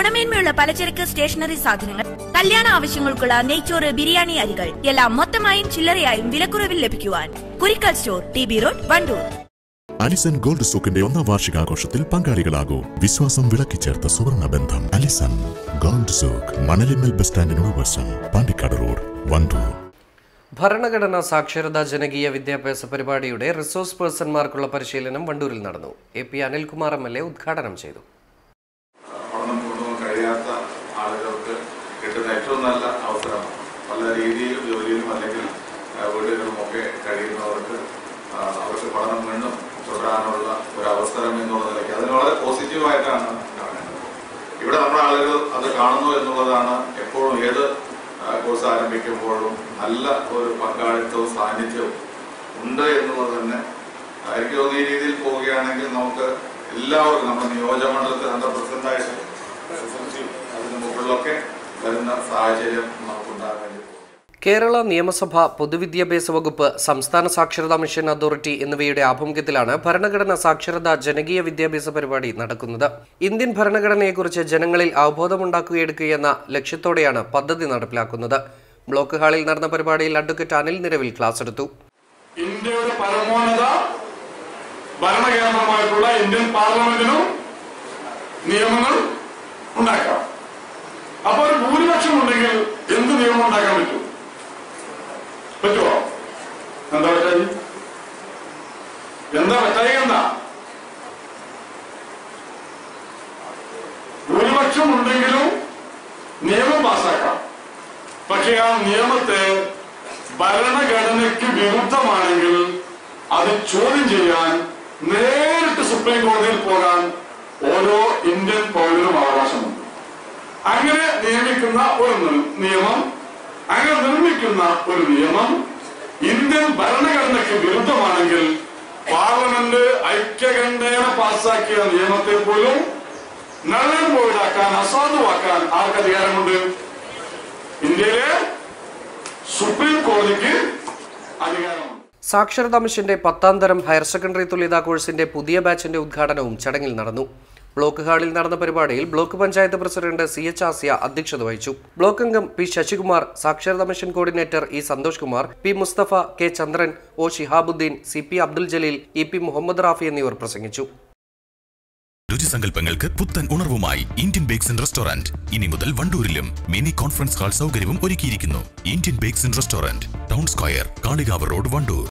ഗുണമേന്മയുള്ള പലചരക്ക് സ്റ്റേഷനറി സാധനങ്ങൾ കല്യാണ ആവശ്യങ്ങൾക്കുള്ള നെയ്ച്ചോറ് ബിരിയാണി അരികൾ എല്ലാം മൊത്തമായും ചില്ലറയായും വിലക്കുറവിൽ ലഭിക്കുവാൻ Kurikkal store T B road Wandoor Alison gold സൂക്കിന്റെ ഒന്നാം വാർഷികാഘോഷത്തിൽ പങ്കാളികളാകൂ വിശ്വാസം വിളക്കിച്ചേർത്ത സുവർണ ബന്ധം Alison gold souk Manalimal bus സ്റ്റാൻഡിനോട് വശം പാണ്ടിക്കാട് റോഡ് വണ്ടൂർ ഭരണഘടനാ സാക്ഷരതാ ജനകീയ വിദ്യാഭ്യാസ പരിപാടിയുടെ റിസോഴ്സ് പേഴ്സൺമാർക്കുള്ള പരിശീലനം വണ്ടൂരിൽ നടന്നു A P Anilkumar M L A ഉദ്ഘാടനം ചെയ്തു പഠനം കൊണ്ടുപോകാൻ കഴിയാത്ത ആളുകൾക്ക് കിട്ടുന്ന ഏറ്റവും നല്ല അവസരം പല രീതിയിലും ജോലിയിലും അല്ലെങ്കിൽ ആ, വീടുകളിലുമൊക്കെ കഴിയുന്നവർക്ക് ആ, അവർക്ക് പഠനം വീണ്ടും തുടരാനുള്ള ഒരു അവസരം എന്നുള്ള നിലയ്ക്ക് അതിന് വളരെ പോസിറ്റീവായിട്ടാണ് കാണുന്നത് ഇവിടെ നമ്മുടെ ആളുകൾ അത് കാണുന്നു എന്നുള്ളതാണ് എപ്പോഴും ഏത് ആ, കോഴ്സ് ആരംഭിക്കുമ്പോഴും നല്ല ഒരു പങ്കാളിത്തവും സാന്നിധ്യവും ഉണ്ട് എന്നുള്ളത് തന്നെ ആ, എനിക്ക് തോന്നുന്നു ഈ രീതിയിൽ പോവുകയാണെങ്കിൽ നമുക്ക് എല്ലാവർക്കും നമ്മുടെ നിയോജകമണ്ഡലത്തിൽ ഹൺഡ്രഡ് പെർസെന്റ് ആയിട്ട് SSLC അതിന് മുകളിലൊക്കെ വരുന്ന സാഹചര്യം നമുക്കുണ്ടാകാൻ വേണ്ടി പോകും കേരള നിയമസഭ പൊതുവിദ്യാഭ്യാസ വകുപ്പ് സംസ്ഥാന സാക്ഷരതാ മിഷൻ അതോറിറ്റി എന്നിവയുടെ ആഭിമുഖ്യത്തിലാണ് ഭരണഘടനാ സാക്ഷരതാ ജനകീയ വിദ്യാഭ്യാസ പരിപാടി നടക്കുന്നത് ഇന്ത്യൻ ഭരണഘടനയെക്കുറിച്ച് ജനങ്ങളിൽ അവബോധമുണ്ടാക്കുകയെടുക്കുകയെന്ന ലക്ഷ്യത്തോടെയാണ് പദ്ധതി നടപ്പിലാക്കുന്നത് ബ്ലോക്ക് ഹാളിൽ നടന്ന പരിപാടിയിൽ അഡ്വക്കേറ്റ് അനിൽ നിരവിൽ ക്ലാസ് എടുത്തു ഇന്ത്യയുടെ പരമോന്നത ഭരണകേന്ദ്രമായിട്ടുള്ള ഇന്ത്യൻ പാർലമെന്റിനും നിയമങ്ങൾ ഉണ്ടാക്കാം അപ്പോൾ ഒരു ഭൂരിപക്ഷം ഉണ്ടെങ്കിൽ എന്ത് നിയമം ഉണ്ടാക്കാൻ പറ്റും പറ്റുമോ എന്താ പറ്റായി എന്താ പറ്റായി എന്താ ഭൂരിപക്ഷം ഉണ്ടെങ്കിലും നിയമം പാസ്സാക്കാം പക്ഷെ ആ നിയമത്തെ ഭരണഘടനയ്ക്ക് വിരുദ്ധമാണെങ്കിൽ അത് ചോദ്യം ചെയ്യാൻ നേരിട്ട് സുപ്രീം കോടതിയിൽ പോകാൻ ഓരോ ഇന്ത്യൻ പൗരനും അവകാശമുണ്ട് അങ്ങനെ നിയമിക്കുന്ന ഒരു നി- നിയമം അങ്ങനെ നിർമ്മിക്കുന്ന ഒരു നിയമം ഇന്ത്യൻ ഭരണഘടനയ്ക്ക് വിരുദ്ധമാണെങ്കിൽ പാർലമെന്റ് ഐക്യകണ്ഠേന പാസ്സാക്കിയ നിയമത്തെ പോലും നള്ളൻ പോയിടാക്കാൻ അസാധുവാക്കാൻ ആർക്ക് അധികാരമുണ്ട് ഇന്ത്യയിലെ സുപ്രീം കോടതിക്ക് അധികാരമുണ്ട് സാക്ഷരതാ മിഷന്റെ പത്താം തരം ഹയർ സെക്കൻഡറി തുല്യതാ കോഴ്സിന്റെ പുതിയ ബാച്ചിന്റെ ഉദ്ഘാടനവും ചടങ്ങിൽ നടന്നു ബ്ലോക്ക് ഹാളിൽ നടന്ന പരിപാടിയിൽ block panchayat president C H Asiya അധ്യക്ഷത വഹിച്ചു ബ്ലോക്ക് അംഗം പി ശശികുമാർ സാക്ഷരതാ mission coordinator E Santhosh Kumar P Musthafa K Chandran O Shihabuddin C P Abdul Jaleel E P Muhammad Rafi എന്നിവർ പ്രസംഗിച്ചു രുചിസങ്കല്പങ്ങൾക്ക് പുത്തൻ ഉണർവുമായി ഇന്ത്യൻ ബേക്സ് ആൻഡ് റെസ്റ്റോറന്റ് ഇനി മുതൽ വണ്ടൂരിലും മിനി കോൺഫറൻസ് ഹാൾ സൗകര്യവും ഒരുക്കിയിരിക്കുന്നു Indian bakes and restaurant town square Kalikavu road Wandoor